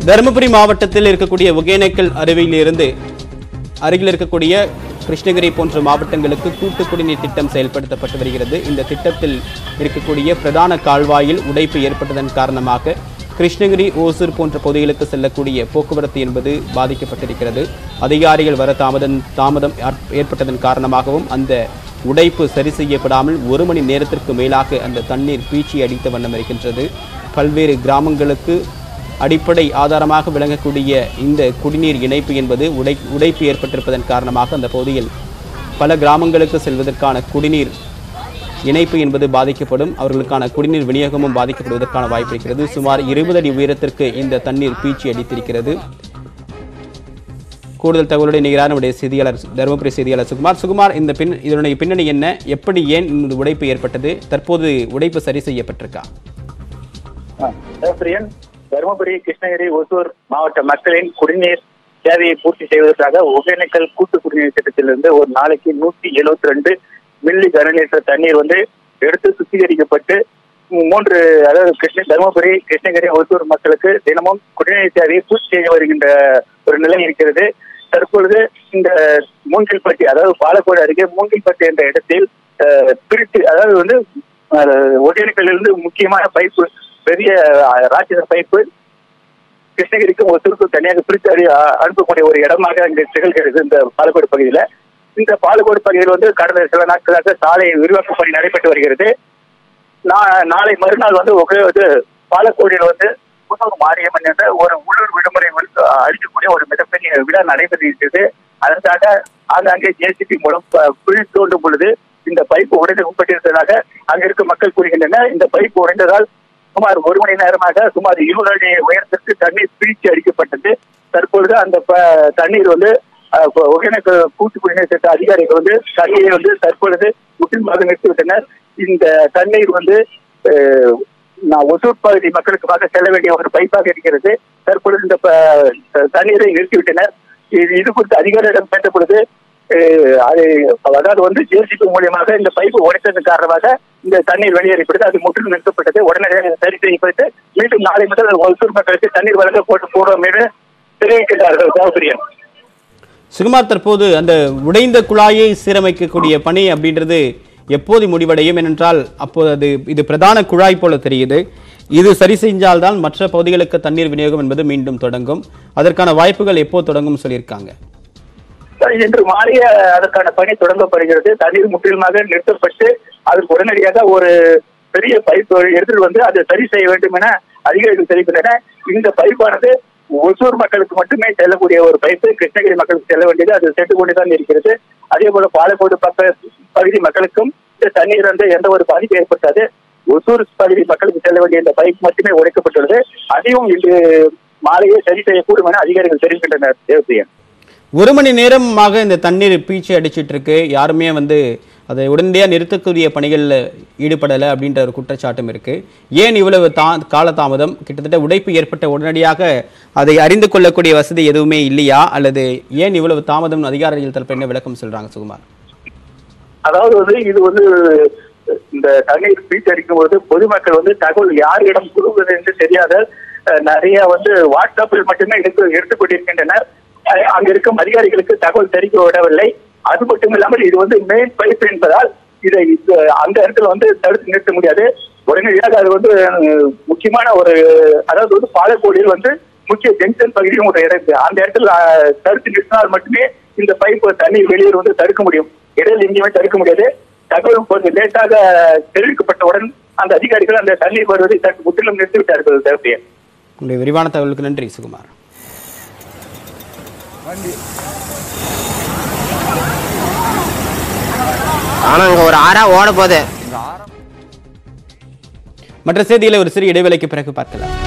தருமபுரி மாவட்டத்தில் இருக்கக்கூடிய ஒகேனக்கல் அருவியிலிருந்து அருகில் இருக்கக்கூடிய கிருஷ்ணகிரி போன்ற மாவட்டங்களுக்கு கூட்டு குடிநீர் திட்டம் செயல்படுத்தப்பட்டு வருகிறது இந்த திட்டத்தில் இருக்கக்கூடிய பிரதான கால்வாயில் உடைப்பு ஏற்பட்டதன் காரணமாக கிருஷ்ணகிரி ஓசூர் போன்ற பகுதிகளுக்கு செல்லக்கூடிய போக்குவரத்து என்பது பாதிக்கப்பட்டிருக்கிறது அதிகாரிகள் வர தாமதம் தாமதம் ஏற்- ஏற்பட்டதன் காரணமாகவும் அந்த உடைப்பு சரி செய்யப்படாமல் ஒரு மணி நேரத்திற்கு மேலாக அந்த தண்ணீர் பீச்சி அடித்த வண்ணம் இருக்கின்றது பல்வேறு கிராமங்களுக்கு அடிப்படை ஆதாரமாக விளங்கக்கூடிய இந்த குடிநீர் இணைப்பு என்பது உடை உடைப்பு ஏற்பட்டிருப்பதன் காரணமாக அந்த பகுதியில் பல கிராமங்களுக்கு செல்வதற்கான குடிநீர் இணைப்பு என்பது பாதிக்கப்படும் அவர்களுக்கான குடிநீர் விநியோகமும் பாதிக்கப்படுவதற்கான வாய்ப்பு இருக்கிறது சுமார் இருபது அடி உயரத்திற்கு இந்த தண்ணீர் பீச்சி அடித்திருக்கிறது கூடுதல் தகவலுடைய நிகரான நம்முடைய செய்தியாளர் தருமபுரி செய்தியாளர் சுகுமார் சுகுமார் இந்த பின் இதனுடைய பின்னணி என்ன எப்படி ஏன் இந்த உடைப்பு ஏற்பட்டது தற்போது உடைப்பு சரி செய்யப்பட்டிருக்கா பிரியன் தருமபுரி கிருஷ்ணகிரி ஒசூர் மாவட்ட மக்களின் குடிநீர் தேவையை பூர்த்தி செய்வதற்காக ஒகேனக்கல் கூட்டு குடிநீர் திட்டத்திலிருந்து ஒரு நாளைக்கு நூத்தி எழுபத்தி ரெண்டு மில்லி கனலீட்டர் தண்ணீர் வந்து எடுத்து சுத்திகரிக்கப்பட்டு மூ- மூன்று அதாவது கிருஷ்ண தருமபுரி கிருஷ்ணகிரி ஒசூர் மக்களுக்கு தினமும் குடிநீர் தேவையை பூர்த்தி செய்ய வருகின்ற ஒரு நிலை இருக்கிறது தற்பொழுது இந்த மூங்கில்பட்டி அதாவது பாலக்கோடு அருகே மூங்கில்பட்டி என்ற இடத்தில் அஹ், பிரித்து அதாவது வந்து அஹ், ஒகேனக்கல்லிருந்து முக்கியமான பைப்பு பெரிய அஹ், ராட்சத பைப்பு கிருஷ்ணகிரிக்கும் ஒசூருக்கும் தனியாக பிரித்து அறி அ- அனுப்பக்கூடிய ஒரு இடமாக இங்கு திகழ்கிறது இந்த பாலக்கோடு பகுதியில இந்த பாலக்கோடு பகுதியில் வந்து கடந்த சில நாட்களாக சாலை விரிவாக்க பணி நடைபெற்று வருகிறது நா- நாளை மறுநாள் வந்து ஒகே- இது பாலக்கோடியில் வந்து புதூர் மாரியம்மன் என்ற ஒரு உள்ளூர் விடுமுறை வந்து அளிக்கக்கூடிய ஒரு மிகப்பெரிய விழா நடைபெற இருக்கிறது அதற்காக ஆங்காங்கே ஜேசிபி மூலம் ப- குழி தோண்டும் பொழுது இந்த பைப்பு உடைந்து உட்பட்டிருந்ததாக அங்க இருக்கும் மக்கள் கூறுகின்றனர் இந்த பைப்பு உடைந்ததால் சுமார் ஒரு மணி நேரமாக சுமார் இருபது அடி உயரத்திற்கு தண்ணீர் பிரித்து அடிக்கப்பட்டது தற்பொழுது அந்த ப- தண்ணீர் வந்து அஹ், இப்ப ஒகேனக்கல் கூட்டு குடிநீர் திட்ட அதிகாரிகள் வந்து தண்ணீரை வந்து தற்பொழுது முற்றிலுமாக நிறுத்திவிட்டனர் இந்த தண்ணீர் வந்து அஹ், நான் ஒசூர் பகுதி மக்களுக்காக செல்ல வேண்டிய ஒரு பைப்பாக இருக்கிறது தற்பொழுது இந்த ப- தண்ணீரை நிறுத்திவிட்டனர் இது இது குறித்து அதிகாரியிடம் கேட்ட பொழுது அஹ், அது அதாவது வந்து ஜேசிபி மூலியமாக இந்த பைப்பு உடைத்ததன் காரணமாக இந்த தண்ணீர் வெளியேறப்பட்டது அது முற்றிலும் நிறுத்தப்பட்டது உடனடியாக இதை சரி செய்யப்பட்டு மீண்டும் நாளை முதல் ஒசூர் மக்களுக்கு தண்ணீர் வழங்க போட்டு போடுவோம் என்று தெரிவிக்கின்றார்கள் தேவபிரியன் சுகுமார் தற்போது அந்த உடைந்த குழாயை சீரமைக்கக்கூடிய பணி அப்படின்றது எப்போது முடிவடையும் ஏனென்றால் அப்போது அது இது பிரதான குழாய் போல தெரியுது இது சரி செஞ்சால்தான் மற்ற பகுதிகளுக்கு தண்ணீர் விநியோகம் என்பது மீண்டும் தொடங்கும் அதற்கான வாய்ப்புகள் எப்போது தொடங்கும் சொல்லியிருக்காங்க இன்று மாலையே அதற்கான பணி தொடங்கப்படுகிறது தண்ணீர் முற்றிலுமாக நிறுத்தப்பட்டு அதற்கு உடனடியாக ஒரு பெரிய பைப் எடுத்துட்டு வந்து அதை சரி செய்ய வேண்டும் என அதிகாரிகள் தெரிவிக்கின்றனர் இந்த பைப்பானது ஒசூர் மக்களுக்கு மட்டுமே செல்லக்கூடிய ஒரு பைப்பு கிருஷ்ணகிரி மக்களுக்கு செல்ல வேண்டியது அது சென்று கொண்டுதான் இருக்கிறது அதே போல பாலக்கோடு பக்க பகுதி மக்களுக்கும் இந்த தண்ணீர் வந்து எந்த ஒரு பாதிப்பு ஏற்பட்டாது ஒசூர் பகுதி மக்களுக்கு செல்ல வேண்டிய இந்த பைப் மட்டுமே உடைக்கப்பட்டுள்ளது அதையும் இன்று மாலையே சரி செய்யக்கூடும் என அதிகாரிகள் தெரிவிக்கின்றனர் தேவப்பிரியன் ஒரு மணி நேரமாக இந்த தண்ணீர் பீச்சி அடிச்சிட்டு இருக்கு யாருமே வந்து அதை உடனடியாக நிறுத்தக்கூடிய பணிகளில் ஈடுபடலை அப்படின்ற ஒரு குற்றச்சாட்டும் இருக்கு ஏன் இவ்வளவு தா காலதாமதம் கிட்டத்தட்ட உடைப்பு ஏற்பட்ட உடனடியாக அதை அறிந்து கொள்ளக்கூடிய வசதி எதுவுமே இல்லையா அல்லது ஏன் இவ்வளவு தாமதம் அதிகாரிகள் தரப்பு என்ன விளக்கம் சொல்றாங்க சுகுமார் அதாவது வந்து இது வந்து இந்த தண்ணீர் பீச் அடிக்கும் போது பொதுமக்கள் வந்து தகவல் யாரிடம் கூறுவது என்று தெரியாத அஹ், நிறைய வந்து வாட்ஸ்அப்பில் மட்டுமே எடுத்து எடுத்துக் கொண்டிருக்கின்றனர் அஹ், அங்க இருக்கும் அதிகாரிகளுக்கு தகவல் தெரிவிக்க விடவில்லை அது மட்டும் இல்லாமல் இது வந்து மெயின் பைப் என்பதால் இதை இது அந்த இடத்துல வந்து தடுத்து நிறுத்த முடியாது உடனடியாக அது வந்து அஹ், முக்கியமான ஒரு அதாவது வந்து பாலக்கோடியில் வந்து முக்கிய ஜங்ஷன் பகுதியும் ஒரு இடம் இருக்கு அந்த இடத்துல அஹ், தடுத்து நிறுத்தினால் மட்டுமே இந்த பைப் தண்ணீர் வெளியேறு வந்து தடுக்க முடியும் இடையில் எங்கேயுமே தடுக்க முடியாது தகவல் கொஞ்சம் லேட்டாக தெரிவிக்கப்பட்டவுடன் அந்த அதிகாரிகள் அந்த தண்ணீர் வருவதை சற்று முற்றிலும் நிறுத்திவிட்டார்கள் தேவையை உங்களுடைய விரிவான தகவலுக்கு நன்றி சுகுமார் ஆனா அங்க ஒரு ஆறா ஓட போகுது மற்ற செய்திகளை ஒரு சிறிய இடைவேளைக்கு பிறகு பார்க்கலாம்